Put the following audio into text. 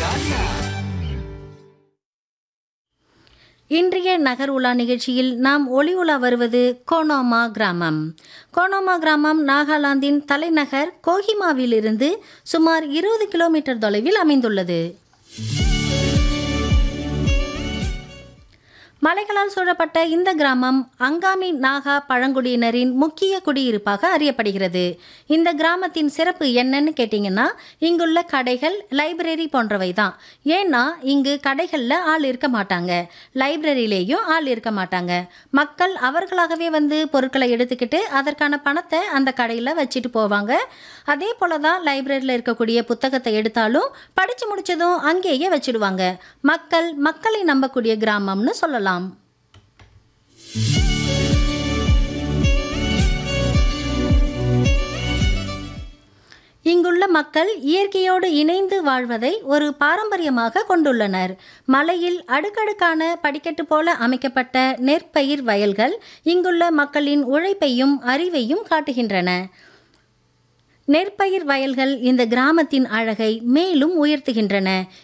இன்றைய நகர் உலா நிகழ்ச்சியில் நாம் ஒளி உலா வருவது கோனோமா கிராமம் கோனோமா கிராமம் நாகாலாந்தின் தலைநகர் கோஹிமாவிலிருந்து சுமார் இருபது கிலோமீட்டர் தொலைவில் அமைந்துள்ளது மலைகளால் சூழப்பட்ட இந்த கிராமம் அங்காமி நாகா பழங்குடியினரின் முக்கிய குடியிருப்பாக அறியப்படுகிறது இந்த கிராமத்தின் சிறப்பு என்னன்னு கேட்டிங்கன்னா இங்குள்ள கடைகள் லைப்ரரி போன்றவை தான் ஏன்னா இங்கு கடைகளில் ஆள் இருக்க மாட்டாங்க லைப்ரரியிலேயும் ஆள் இருக்க மாட்டாங்க மக்கள் அவர்களாகவே வந்து பொருட்களை எடுத்துக்கிட்டு அதற்கான பணத்தை அந்த கடையில் வச்சுட்டு போவாங்க அதே போல தான் லைப்ரரியில் இருக்கக்கூடிய புத்தகத்தை எடுத்தாலும் படித்து முடிச்சதும் அங்கேயே வச்சிடுவாங்க மக்கள் மக்களை நம்பக்கூடிய கிராமம்னு சொல்லலாம் இங்குள்ள மக்கள் இயற்கையோடு இணைந்து வாழ்வதை ஒரு பாரம்பரியமாக கொண்டுள்ளனர் மலையில் அடுக்கடுக்கான படிக்கட்டு போல அமைக்கப்பட்ட நெற்பயிர் வயல்கள் இங்குள்ள மக்களின் உழைப்பையும் அறிவையும் காட்டுகின்றன நெற்பயிர் வயல்கள் இந்த கிராமத்தின் அழகை மேலும் உயர்த்துகின்றன